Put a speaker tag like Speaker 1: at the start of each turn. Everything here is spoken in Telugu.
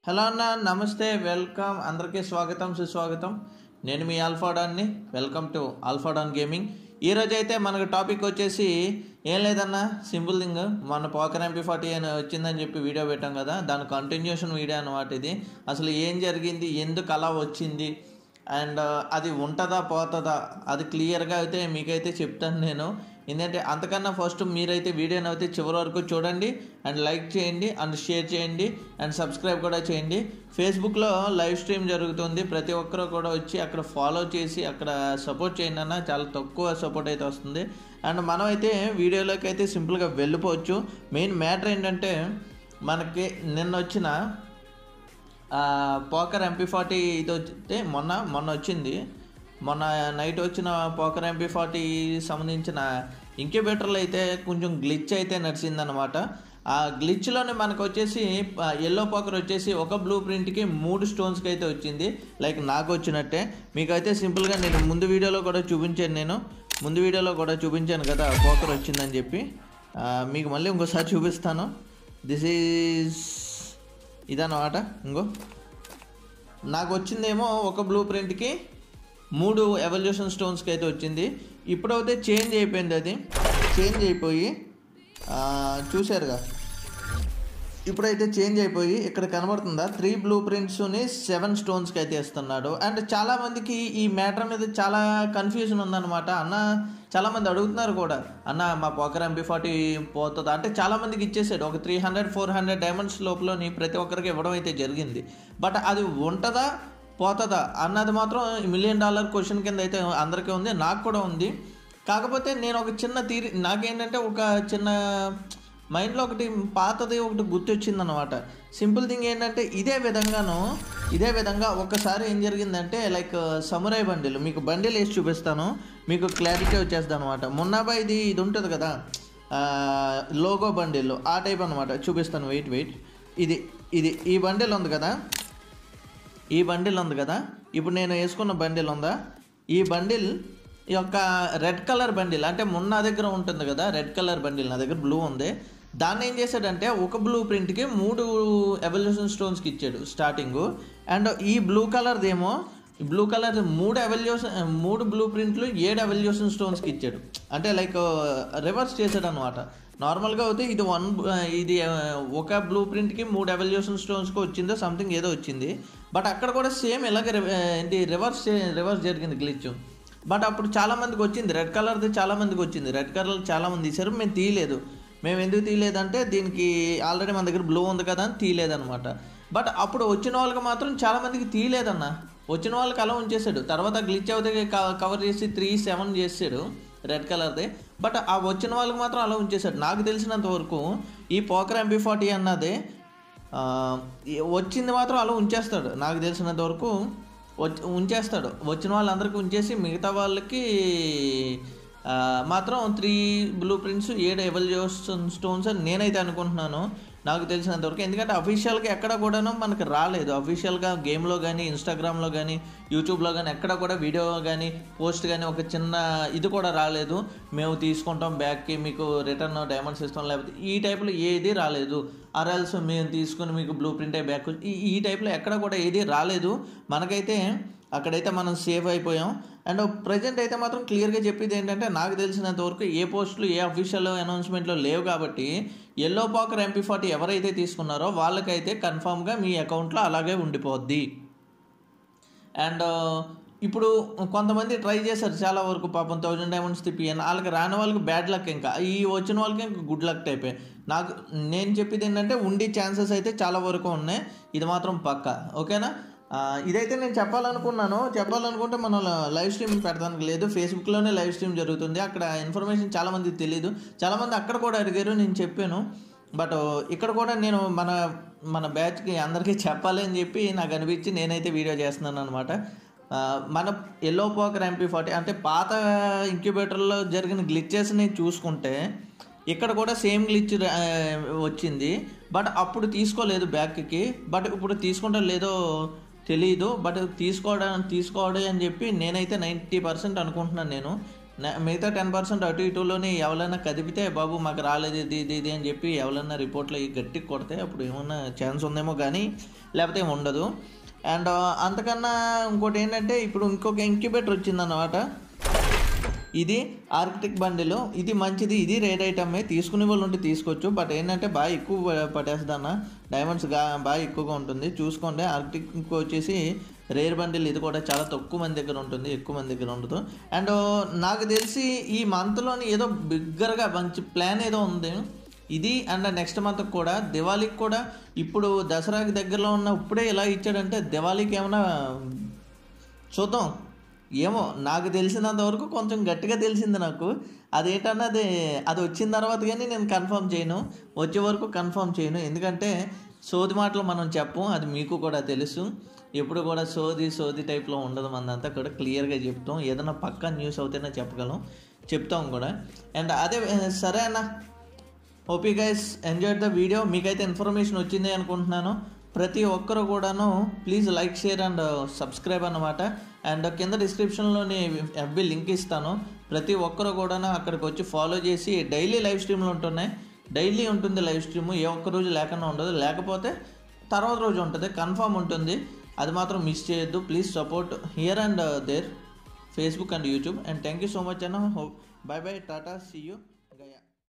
Speaker 1: హలో అన్న నమస్తే వెల్కమ్ అందరికీ స్వాగతం సుస్వాగతం నేను మీ ఆల్ఫాడాన్ని వెల్కమ్ టు ఆల్ఫాడాన్ గేమింగ్ ఈరోజు అయితే మనకు టాపిక్ వచ్చేసి ఏం లేదన్న సింపుల్ థింగ్ మన పోకర్ ఎంపీ ఫార్టీ అని వచ్చిందని చెప్పి వీడియో పెట్టాం కదా దాని కంటిన్యూషన్ వీడియో అనమాట ఇది అసలు ఏం జరిగింది ఎందుకు అలా వచ్చింది అండ్ అది ఉంటుందా పోతుందా అది క్లియర్గా అయితే మీకైతే చెప్తాను నేను ఎందుకంటే అంతకన్నా ఫస్ట్ మీరైతే వీడియోని అయితే చివరి వరకు చూడండి అండ్ లైక్ చేయండి అండ్ షేర్ చేయండి అండ్ సబ్స్క్రైబ్ కూడా చేయండి ఫేస్బుక్లో లైవ్ స్ట్రీమ్ జరుగుతుంది ప్రతి ఒక్కరు కూడా వచ్చి అక్కడ ఫాలో చేసి అక్కడ సపోర్ట్ చేయండి అన్న చాలా తక్కువ సపోర్ట్ అయితే వస్తుంది అండ్ మనం అయితే వీడియోలోకి అయితే సింపుల్గా వెళ్ళిపోవచ్చు మెయిన్ మ్యాటర్ ఏంటంటే మనకి నిన్న వచ్చిన పోకర్ ఎంపీ ఫార్టీ ఇది వస్తే మొన్న మొన్న వచ్చింది మొన్న నైట్ వచ్చిన పోకర్ ఎంపీ ఫార్టీ సంబంధించిన ఇంక్యుబేటర్లు అయితే కొంచెం గ్లిచ్ అయితే నడిచిందనమాట ఆ గ్లిచ్లోనే మనకు వచ్చేసి ఎల్లో పోకర్ వచ్చేసి ఒక బ్లూ ప్రింట్కి మూడు స్టోన్స్కి అయితే వచ్చింది లైక్ నాకు వచ్చినట్టే మీకైతే సింపుల్గా నేను ముందు వీడియోలో కూడా చూపించాను నేను ముందు వీడియోలో కూడా చూపించాను కదా పోకర్ వచ్చిందని చెప్పి ఆ, మీకు మళ్ళీ ఇంకోసారి చూపిస్తాను దిస్ ఈజ్ ఇదన్నమాట ఇంకో నాకు వచ్చిందేమో ఒక బ్లూ ప్రింట్కి మూడు ఎవల్యూషన్ స్టోన్స్కి అయితే వచ్చింది ఇప్పుడైతే చేంజ్ అయిపోయింది అది చేంజ్ అయిపోయి ఆ, చూశారుగా ఇప్పుడైతే చేంజ్ అయిపోయి ఇక్కడ కనబడుతుందా త్రీ బ్లూ ప్రింట్స్ని సెవెన్ స్టోన్స్కి అయితే ఇస్తున్నాడు అండ్ చాలామందికి ఈ మ్యాటర్ మీద చాలా కన్ఫ్యూజన్ ఉందన్నమాట అన్న చాలామంది అడుగుతున్నారు కూడా అన్న మా పోకర్ ఎంపీ ఫార్టీ పోతుందా అంటే చాలామందికి ఇచ్చేసాడు ఒక three hundred four hundred diamonds లోపలని ప్రతి ఒక్కరికి ఇవ్వడం అయితే జరిగింది బట్ అది ఉంటుందా పోతుందా అన్నది మాత్రం మిలియన్ డాలర్ క్వశ్చన్ కింద అయితే అందరికీ ఉంది నాకు కూడా ఉంది కాకపోతే నేను ఒక చిన్న తీరి నాకేంటంటే ఒక చిన్న మైండ్లో ఒకటి పాతది ఒకటి గుర్తొచ్చింది అనమాట సింపుల్ థింగ్ ఏంటంటే ఇదే విధంగాను ఇదే విధంగా ఒకసారి ఏం జరిగిందంటే లైక్ సమురాయ్ బండిల్ మీకు బండిల్ వేసి చూపిస్తాను మీకు క్లారిటీ వచ్చేస్తుంది అనమాట మొన్నాబా ఇది ఇది ఉంటుంది కదా లోగో బండిల్ ఆ టైప్ అనమాట చూపిస్తాను వెయిట్ వెయిట్ ఇది ఇది ఈ బండిల్ ఉంది కదా ఈ బండిల్ ఉంది కదా ఇప్పుడు నేను వేసుకున్న బండిల్ ఉందా ఈ బండిల్ ఈ యొక్క రెడ్ కలర్ బండిల్ అంటే మొన్న నా దగ్గర ఉంటుంది కదా రెడ్ కలర్ బండిల్ నా దగ్గర బ్లూ ఉంది దాన్ని ఏం చేశాడంటే ఒక బ్లూ ప్రింట్కి మూడు ఎవల్యూషన్ స్టోన్స్కి ఇచ్చాడు స్టార్టింగ్ అండ్ ఈ బ్లూ కలర్దేమో బ్లూ కలర్ మూడు ఎవల్యూషన్ మూడు బ్లూ ప్రింట్లు ఏడు ఎవల్యూషన్ స్టోన్స్కి ఇచ్చాడు అంటే లైక్ రివర్స్ చేశాడు అనమాట నార్మల్గా అయితే ఇది వన్ ఇది ఆ, ఒక బ్లూ ప్రింట్కి మూడు ఎవల్యూషన్ స్టోన్స్కి వచ్చిందో సంథింగ్ ఏదో వచ్చింది బట్ అక్కడ కూడా సేమ్ ఇలాగే రి- ఏంటి రివర్స్ చే- రివర్స్ జరిగింది గ్లిచ్ బట్ అప్పుడు చాలా మందికి వచ్చింది రెడ్ కలర్ది చాలా మందికి వచ్చింది రెడ్ కలర్ చాలా మంది తీశారు మేము తీయలేదు మేము ఎందుకు తీయలేదంటే దీనికి ఆల్రెడీ మన దగ్గర బ్లూ ఉంది కదా అని తీయలేదన్నమాట బట్ అప్పుడు వచ్చిన వాళ్ళకి మాత్రం చాలా మందికి తీయలేదన్న వచ్చిన వాళ్ళకి అలా ఉంచేసాడు తర్వాత గ్లిచ్ అవుతే కవర్ చేసి త్రీ సెవెన్ చేసాడు రెడ్ కలర్ది బట్ ఆ వచ్చిన వాళ్ళకి మాత్రం అలా ఉంచేసాడు నాకు తెలిసినంత వరకు ఈ పోకర్ ఎంపీ ఫార్టీ అన్నది ఆ, ఈ వచ్చింది మాత్రం అలా ఉంచేస్తాడు నాకు తెలిసినంత వరకు వచ్చి ఉంచేస్తాడు వచ్చిన వాళ్ళందరికీ ఉంచేసి మిగతా వాళ్ళకి ఆ, మాత్రం త్రీ బ్లూ ప్రింట్స్ ఏడు ఎవల్యూషన్ స్టోన్స్ అని నేనైతే అనుకుంటున్నాను నాకు తెలిసినంత వరకు ఎందుకంటే అఫీషియల్గా ఎక్కడ కూడాను మనకు రాలేదు అఫీషియల్గా గేమ్లో కానీ ఇన్స్టాగ్రామ్లో కానీ యూట్యూబ్లో కానీ ఎక్కడ కూడా వీడియో కానీ పోస్ట్ కానీ ఒక చిన్న ఇది కూడా రాలేదు మేము తీసుకుంటాం బ్యాగ్కి మీకు రిటర్న్ డైమండ్స్ ఇస్తాం లేకపోతే ఈ టైప్లో ఏది రాలేదు ఆర్ఎల్స్ మేము తీసుకుని మీకు బ్లూ ప్రింట్ అయ్యి బ్యాగ్ ఈ ఈ టైప్లో ఎక్కడ కూడా ఏది రాలేదు మనకైతే అక్కడైతే మనం సేఫ్ అయిపోయాం అండ్ ప్రజెంట్ అయితే మాత్రం క్లియర్గా చెప్పేది ఏంటంటే నాకు తెలిసినంత వరకు ఏ పోస్టులు ఏ అఫీషియల్ అనౌన్స్మెంట్లో లేవు కాబట్టి ఎల్లో పాకర్ ఎంపీ ఫార్టీ ఎవరైతే తీసుకున్నారో వాళ్ళకైతే కన్ఫామ్గా మీ అకౌంట్లో అలాగే ఉండిపోద్ది అండ్ ఇప్పుడు కొంతమంది ట్రై చేశారు చాలా వరకు పాపం థౌజండ్ డైమండ్స్ తిప్పియని వాళ్ళకి రాని వాళ్ళకి బ్యాడ్ లక్ ఇంకా ఈ వచ్చిన వాళ్ళకి ఇంకా గుడ్ లక్ టైపే నాకు నేను చెప్పేది ఏంటంటే ఉండే ఛాన్సెస్ అయితే చాలా వరకు ఉన్నాయి ఇది మాత్రం పక్క ఓకేనా ఆ, ఇదైతే నేను చెప్పాలనుకున్నాను చెప్పాలనుకుంటే మనం లైవ్ స్ట్రీమ్ పెడతానికి లేదు ఫేస్బుక్లోనే లైవ్ స్ట్రీమ్ జరుగుతుంది అక్కడ ఇన్ఫర్మేషన్ చాలామందికి తెలియదు చాలామంది అక్కడ కూడా అడిగారు నేను చెప్పాను బట్ ఇక్కడ కూడా నేను మన మన బ్యాచ్కి అందరికీ చెప్పాలి అని చెప్పి నాకు అనిపించి నేనైతే వీడియో చేస్తున్నాను అనమాట మన ఎల్లో పోకర్ ఎంపీ ఫార్టీ అంటే పాత ఇంక్యుబేటర్లో జరిగిన గ్లిచెస్ని చూసుకుంటే ఇక్కడ కూడా సేమ్ గ్లిచ్ వచ్చింది బట్ అప్పుడు తీసుకోలేదు బ్యాక్కి బట్ ఇప్పుడు తీసుకుంటా లేదో తెలియదు బట్ తీసుకోవడం తీసుకోవడం అని చెప్పి నేనైతే నైంటీ పర్సెంట్ అనుకుంటున్నాను నేను న- మిగతా టెన్ పర్సెంట్ అటు ఇటులోని ఎవరైనా కదిపితే బాబు మాకు రాలేదు ఇది ఇది ఇది అని చెప్పి ఎవరైనా రిపోర్ట్లో గట్టి కొడితే అప్పుడు ఏమన్నా ఛాన్స్ ఉందేమో కానీ లేకపోతే ఏమి ఉండదు అండ్ అంతకన్నా ఇంకోటి ఏంటంటే ఇప్పుడు ఇంకొక ఇంక్యుబేటర్ వచ్చిందన్నమాట ఇది ఆర్కిటెక్ బండిలో ఇది మంచిది ఇది రేట్ ఐటమే తీసుకునే వాళ్ళు ఉంటే తీసుకోవచ్చు బట్ ఏంటంటే బాగా ఎక్కువ పట్టేస్తుందన్న డైమండ్స్ గా బాగా ఎక్కువగా ఉంటుంది చూసుకోండి ఆర్కిటెక్ వచ్చేసి రేర్ బండిల్ ఇది కూడా చాలా తక్కువ మంది దగ్గర ఉంటుంది ఎక్కువ మంది దగ్గర ఉండదు అండ్ నాకు తెలిసి ఈ మంత్లోని ఏదో బిగ్గరగా మంచి ప్లాన్ ఏదో ఉంది ఇది అండ్ నెక్స్ట్ మంత్ కూడా దివాళీకి కూడా ఇప్పుడు దసరాకి దగ్గరలో ఉన్న ఇప్పుడే ఇలా ఇచ్చాడంటే దివాళీకి ఏమైనా చూద్దాం ఏమో నాకు తెలిసినంత వరకు కొంచెం గట్టిగా తెలిసింది నాకు అదేంటన్నది అది వచ్చిన తర్వాత కానీ నేను కన్ఫర్మ్ చేయను వచ్చే వరకు కన్ఫర్మ్ చేయను ఎందుకంటే సోది మాటలు మనం చెప్పం అది మీకు కూడా తెలుసు ఎప్పుడు కూడా సోది సోది టైప్లో ఉండదు మనంతా కూడా క్లియర్గా చెప్తాం ఏదైనా పక్కా న్యూస్ అవుతేనే చెప్పగలం చెప్తాం కూడా అండ్ అదే సరే అన్న OP guys enjoy the video మీకైతే ఇన్ఫర్మేషన్ వచ్చింది అనుకుంటున్నాను ప్రతి ఒక్కరు కూడాను please like share and subscribe అన్నమాట అండ్ కింద డిస్క్రిప్షన్లోని ఎఫ్బి లింక్ ఇస్తాను ప్రతి ఒక్కరు కూడాను అక్కడికి వచ్చి ఫాలో చేసి డైలీ లైవ్ స్ట్రీమ్లు ఉంటున్నాయి డైలీ ఉంటుంది లైవ్ స్ట్రీమ్ ఏ ఒక్క రోజు లేకుండా ఉండదు లేకపోతే తర్వాత రోజు ఉంటుంది కన్ఫామ్ ఉంటుంది అది మాత్రం మిస్ చేయొద్దు please support here and there Facebook and YouTube and thank you so much అన్న bye bye tata see you